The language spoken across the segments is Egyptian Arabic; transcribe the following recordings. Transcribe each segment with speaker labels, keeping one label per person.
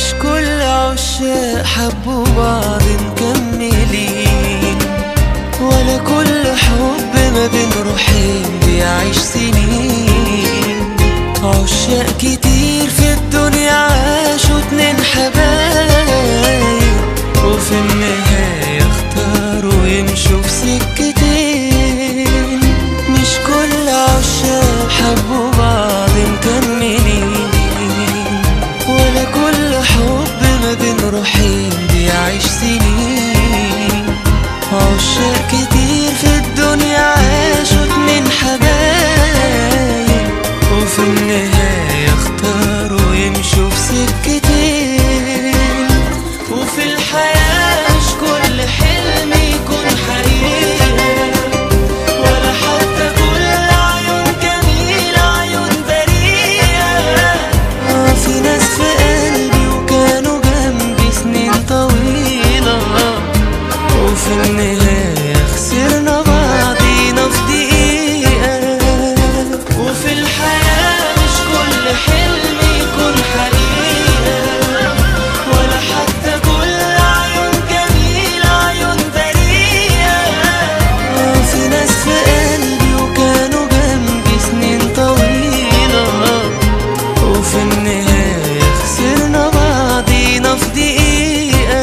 Speaker 1: كل عشاق حبوا بعض مكملين ولا كل حب ما بين روحين بيعيش سنين عشاق كتير في الدنيا عاشوا اتنين حبايب وفي النهاية اختاروا يمشوا في سكتين مش كل عشاق حبوا بعض مكملين ولا كل حب ما بين روحين بيعيش سنين عشاق كتير في الدنيا عاشوا اتنين حبايب وفي النهاية اختاروا يمشوا في سكتين وفي الحياة مش كل حلم يكون حقيقة ولا حتى كل عيون جميلة عيون بريئة آه في ناس في قلبي وكانوا جنبي سنين طويلة وفي النهاية خسرنا بعضينا في دقيقة وفي الحياة مش كل حلم يكون حقيقة ولا حتى كل عيون جميلة عيون بريئة آه في ناس في قلبي وكانوا جنبي سنين طويلة وفي النهاية خسرنا بعضينا في دقيقة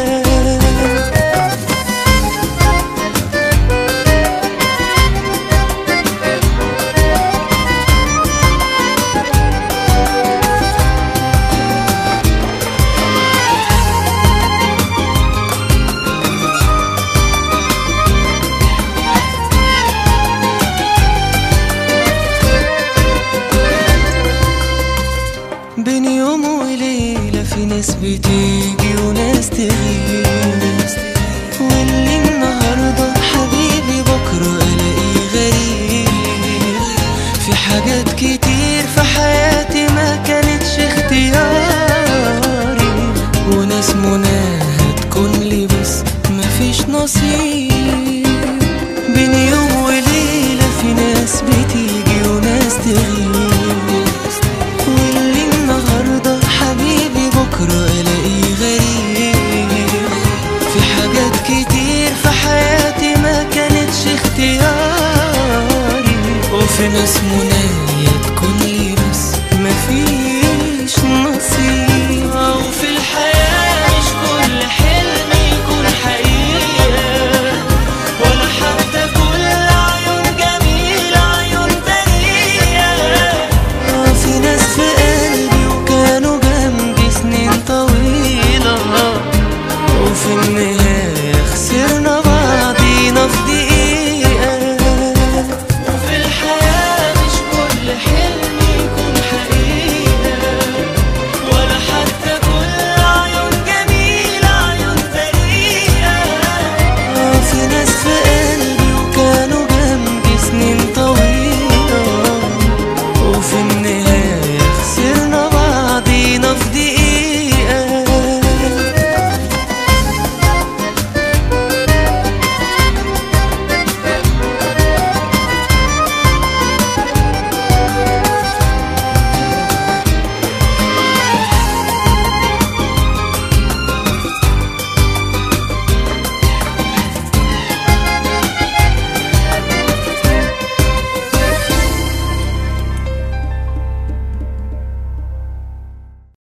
Speaker 1: بين يوم وليلة في ناس بتيجي وناس تغيب واللي النهاردة حبيبي بكرة ألاقيه غريب في حاجات كتير في حياتي ما كانتش اختياري وناس مناها تكون لي بس مفيش نصيب بين يوم وليلة في ناس بتيجي وناس تغيب واللي النهاردة حبيبي بكرة ألاقيه غريب في حاجات كتير في حياتي ما كانتش اختياري وفي ناس منى